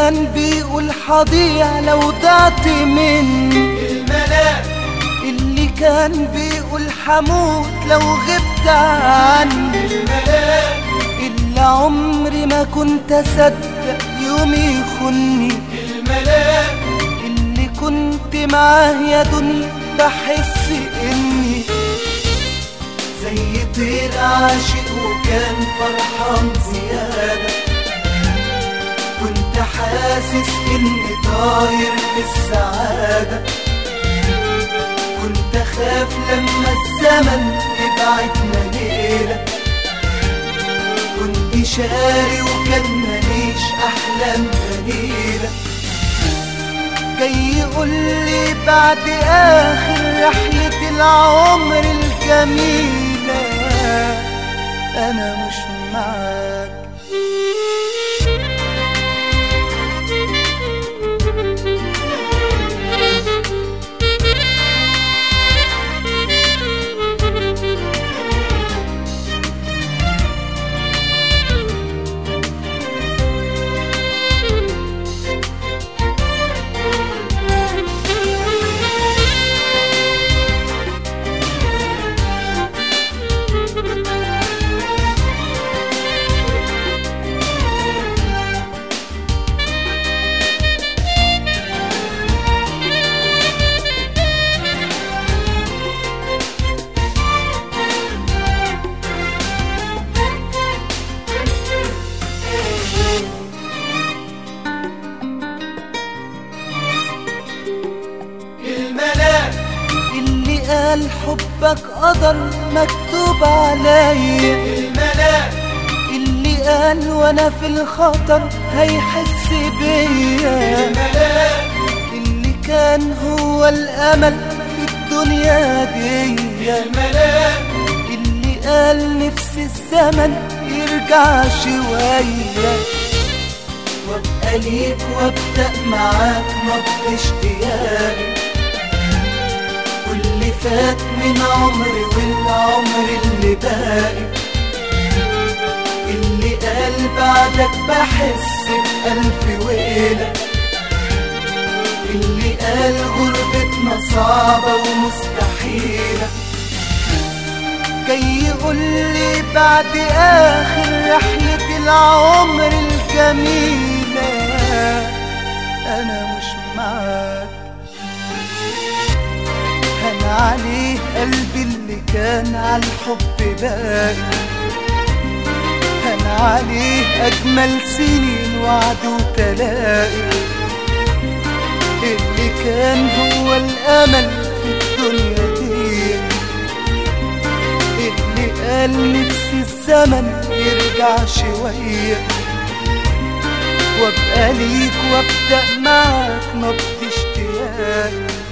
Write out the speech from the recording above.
كان بيقول حضيع لو ضعت مني الملاك اللي كان بيقول حموت لو غبت عني الملاك اللي عمري ما كنت اصدق يوم يخوني الملاك اللي كنت معاه يا دنيا بحس اني زي طير عاشق وكان فرحان زيادة كنت حاسس اني طاير بالسعادة كنت اخاف لما الزمن يبعدنا ليلة كنت شاري وكان ماليش احلام قليله جاي يقول لي بعد اخر رحلة العمر الجميلة انا مش معاك الملاك اللي قال حبك قدر مكتوب عليا الملاك اللي قال وانا في الخطر هيحس بيا الملاك اللي كان هو الامل في الدنيا دي الملاك اللي قال نفسي الزمن يرجع شوية وابقى ليك وابدأ معاك نبض اشتياقي واللي فات من عمري والعمر اللي باقي اللي قال بعدك بحس بألف ويلة اللي قال غربتنا صعبة ومستحيلة جاي يقول لي بعد آخر رحلة العمر الجميلة أنا مش معاك هان عليه قلبي اللي كان على الحب باقي هان عليه أجمل سنين وعد وتلاقي اللي كان هو الأمل في الدنيا دي اللي قال نفسي الزمن يرجع شوية وابقى ليك وابدأ معاك نبض اشتياق